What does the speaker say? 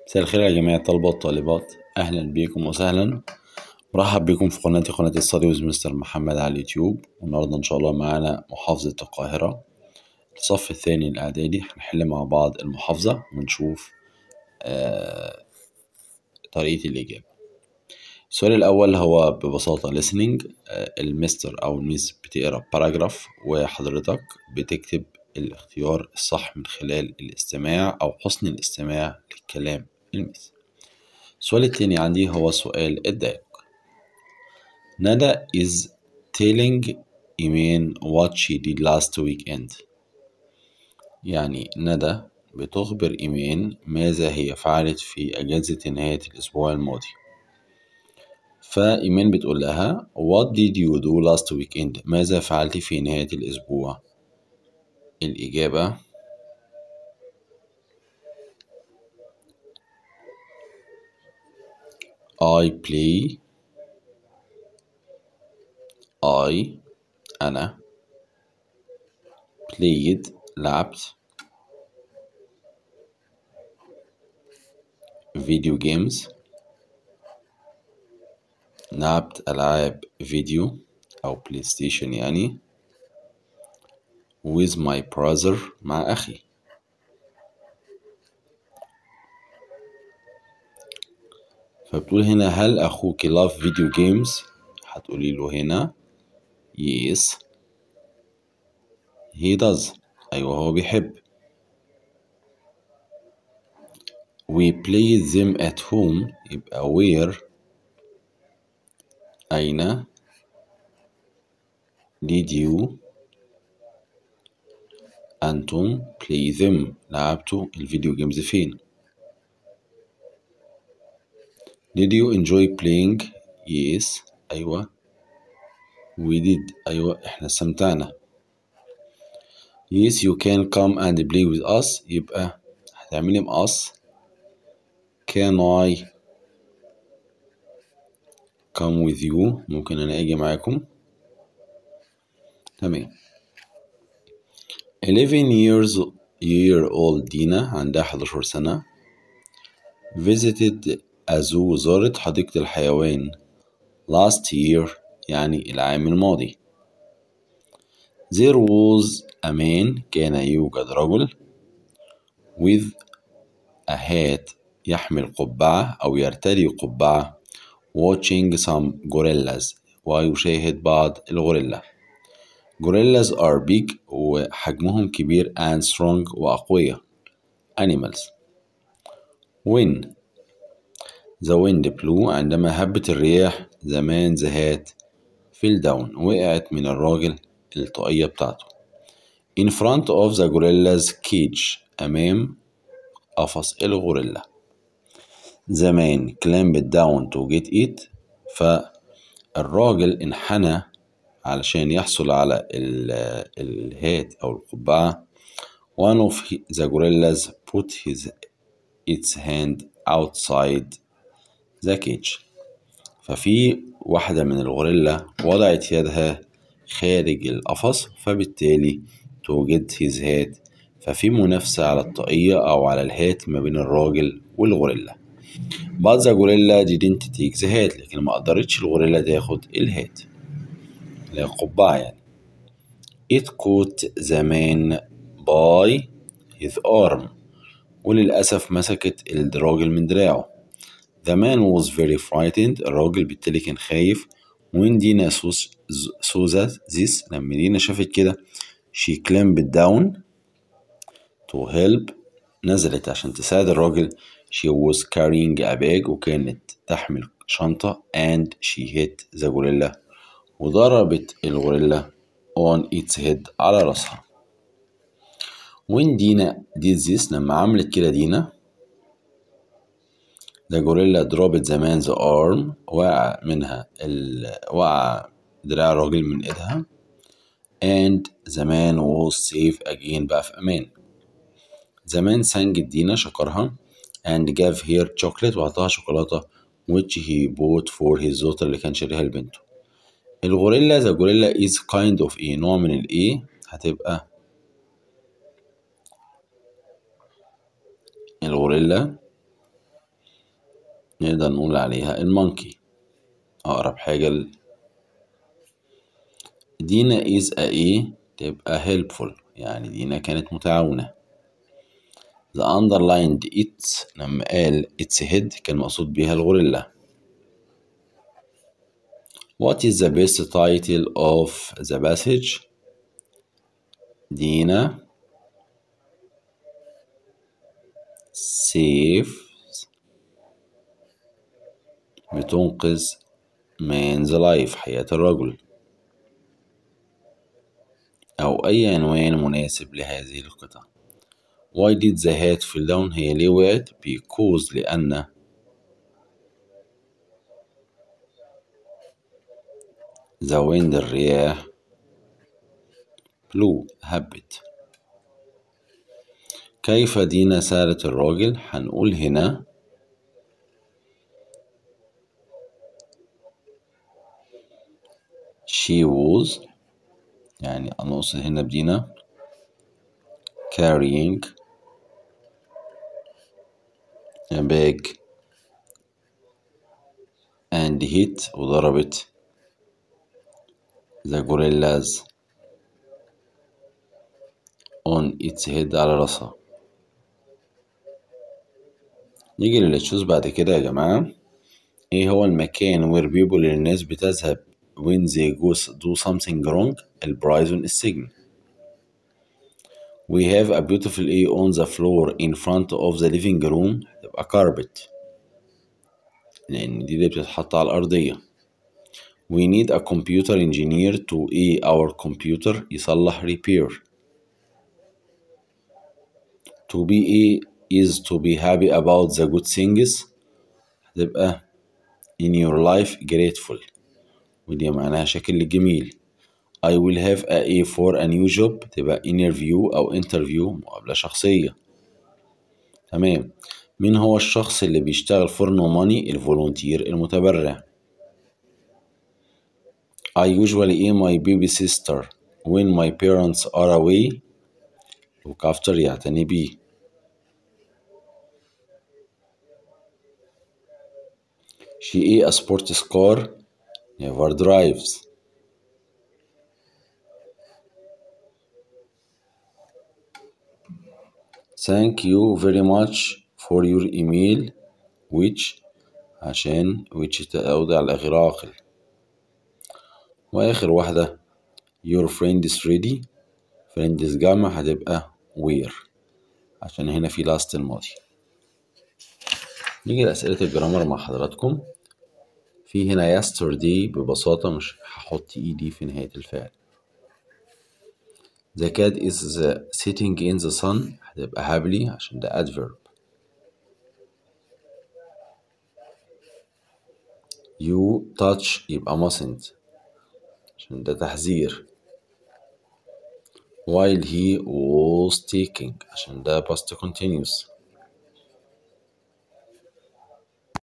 مساء الخير يا جميع الطلبة والطالبات أهلا بيكم وسهلا مرحب بكم في قناتي قناة الستادي ويز مستر محمد على اليوتيوب والنهاردة إن شاء الله معانا محافظة القاهرة الصف الثاني الإعدادي هنحل مع بعض المحافظة ونشوف آه طريقة الإجابة السؤال الأول هو ببساطة listening آه المستر أو الميس بتقرا باراجراف وحضرتك بتكتب الاختيار الصح من خلال الاستماع أو حسن الاستماع للكلام الميس السؤال التاني عندي هو سؤال الدقيق ندى is telling إيمان what she did last weekend يعني ندى بتخبر إيمان ماذا هي فعلت في أجازة نهاية الأسبوع الماضي فإيمان بتقول لها What did you do last weekend؟ ماذا فعلت في نهاية الأسبوع؟ الإجابة I play I أنا played لعبت فيديو جيمز لعبت ألعاب فيديو أو بلاي ستيشن يعني with my brother مع أخي فبتقول هنا هل أخوك love video games هتقولي له هنا yes he does أيوة هو بيحب we play them at home يبقى where أين did you أنتم play them لعبتوا الفيديو جيمز فين did you enjoy playing yes أيوة we did أيوة إحنا استمتعنا yes you can come and play with us يبقى هتعملي مقص can I come with you ممكن أنا أجي معاكم تمام 11 years year old دينا عندها 11 سنة visited a zoo زارت حديقة الحيوان last year يعني العام الماضي there was a man كان يوجد رجل with a hat يحمل قبعة أو يرتدي قبعة watching some gorillas ويشاهد بعض الغوريلا gorillas are big وحجمهم كبير and strong وأقوياء animals when the wind blew عندما هبت الرياح زمان زهات fell down وقعت من الراجل الطاقية بتاعته in front of the gorilla's cage أمام قفص الغوريلا زمان climbed down to get it فالراجل انحنى علشان يحصل على الهات أو القبعة one of the gorillas put his its hand outside the cage ففي واحدة من الغوريلا وضعت يدها خارج القفص فبالتالي توجد his head ففي منافسة على الطاقية أو على الهات ما بين الراجل والغوريلا but the gorilla didn't take the hat لكن ما قدرتش الغوريلا تاخد الهات اللي هي القبعة يعني it caught the man by his arm وللأسف مسكت الراجل من دراعه the man was very frightened الراجل بالتالي كان خايف when دينا saw this لما دينا شافت كده she climbed down to help نزلت عشان تساعد الراجل she was carrying a bag وكانت تحمل شنطة and she hit the gorilla وضربت الغوريلا on its head على راسها when دينا did this لما عملت كده دينا the gorilla dropped the man's arm وقع منها ال... وقع دراع الراجل من ايدها and the man was safe again بقى في امان زمان سانجت دينا شكرها and gave her chocolate وعطاها شوكولاتة which he bought for his daughter اللي كان شاريها لبنته الغوريلا the gorilla is kind of ايه نوع من الايه هتبقى الغوريلا نقدر نقول عليها المونكي أقرب حاجة ل... دينا is a ايه تبقى helpful يعني دينا كانت متعاونة the underlined it لما قال its head كان مقصود بيها الغوريلا what is the best title of the passage دينا saves بتنقذ man's life حياة الرجل أو أي عنوان مناسب لهذه القطعة Why did the hat fall down هي ليه وقعت because لأن the wind الرياح blew هبت كيف دينا سارت الراجل هنقول هنا she was يعني أنا أقصد هنا بدينا carrying a bag and hit وضربت the gorillas on its head على راسها نيجي للتشوز بعد كده يا جماعة ايه هو المكان where people اللي الناس بتذهب when they go do something wrong البرايزون السجن we have a beautiful A on the floor in front of the living room تبقى carpet لأن دي اللي بتتحط على الأرضية we need a computer engineer to A our computer يصلح repair to be A is to be happy about the good things هتبقى in your life grateful ودي معناها شكل جميل I will have a A for a new job تبقى interview أو interview مقابلة شخصية تمام مين هو الشخص اللي بيشتغل for no money الفولونتير المتبرع I usually am my baby sister when my parents are away look after يعتني بيه She a sports car never drives Thank you very much for your email which عشان which تعود على غير عاقل وآخر واحدة your friend is ready friend is جمع هتبقى where عشان هنا في last الماضي نيجي لأسئلة الجرامر مع حضراتكم في هنا yesterday ببساطة مش هحط ايدي في نهاية الفعل The cat is sitting in the sun هتبقى happily عشان ده adverb You touch يبقى mustn't عشان ده تحذير while he was taking عشان ده past continuous